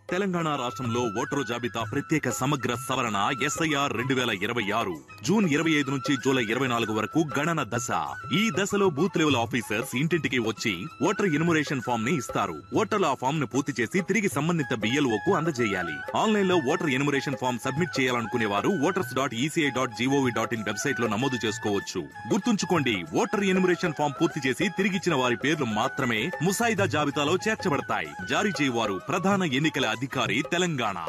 తెలంగాణ రాష్ట్రంలో ఓటరు జాబితా ప్రత్యేక సమగ్ర సవరణ ఎస్ఐఆర్ రెండు వేల ఇరవై ఆరు జూన్ ఇరవై ఐదు నుంచి జూలై ఇరవై నాలుగు వరకు గణన దశ ఈ దశలో బూత్ లెవెల్ ఆఫీసర్స్ ఇంటింటికి వచ్చి ఓటర్ ఎన్యుమరేషన్ ఫామ్ ని ఇస్తారు ఓటర్లు ఆ ఫామ్ ను పూర్తి చేసి తిరిగి సంబంధిత BLO కు అందజేయాలి ఆన్లైన్ లో ఓటర్ ఎన్యుమరేషన్ ఫామ్ సబ్మిట్ చేయాలనుకునే వారు voters dot ECI dot GOV dot in website లో నమోదు చేసుకోవచ్చు గుర్తుంచుకోండి ఓటర్ ఎన్యుమరేషన్ ఫామ్ పూర్తి చేసి తిరిగిచ్చిన వారి పేర్లు మాత్రమే ముసాయిదా జాబితాలో చేర్చబడతాయి జారీ చేయవారు ప్రధాన ఎన్నికల అధికారి తెలంగాణ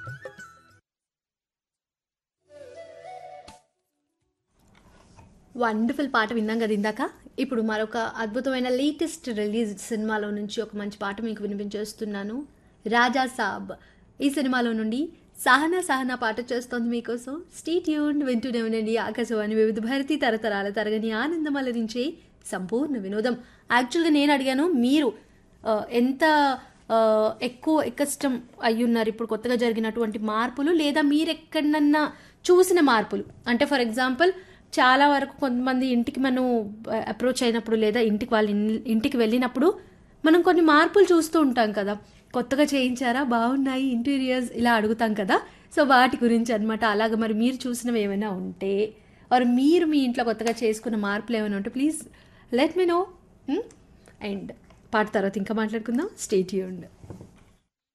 వండర్ఫుల్ పాట విన్నాం కదా ఇందాక ఇప్పుడు మరొక అద్భుతమైన లేటెస్ట్ రిలీజ్ సినిమాలో నుంచి ఒక మంచి పాట మీకు వినిపించేస్తున్నాను రాజా సాబ్ ఈ సినిమాలో నుండి సహనా సహనా పాట చేస్తోంది మీకోసం స్టీట్ యూన్ వింటూనే ఉండండి ఆకాశవాణి వివిధ భారతి తరతరాల తరగని ఆనందం అలరించే సంపూర్ణ వినోదం యాక్చువల్గా నేను అడిగాను మీరు ఆ, ఎంత ఆ, ఎక్కువ కష్టం అయ్యున్నారు ఇప్పుడు కొత్తగా జరిగినటువంటి మార్పులు లేదా మీరు ఎక్కడన్నా చూసిన మార్పులు అంటే ఫర్ ఎగ్జాంపుల్ చాలా వరకు కొంతమంది ఇంటికి మనం అప్రోచ్ అయినప్పుడు లేదా ఇంటికి వాళ్ళ ఇన్- ఇంటికి వెళ్ళినప్పుడు మనం కొన్ని మార్పులు చూస్తూ ఉంటాం కదా కొత్తగా చేయించారా బాగున్నాయి ఇంటీరియర్స్ ఇలా అడుగుతాం కదా సో వాటి గురించి అన్నమాట అలాగ మరి మీరు చూసినవి ఏమైనా ఉంటే ఆర్ మీరు మీ ఇంట్లో కొత్తగా చేసుకున్న మార్పులు ఏమైనా ఉంటే please let me know and పాట తర్వాత ఇంకా మాట్లాడుకుందాం స్టేట్ యూండ్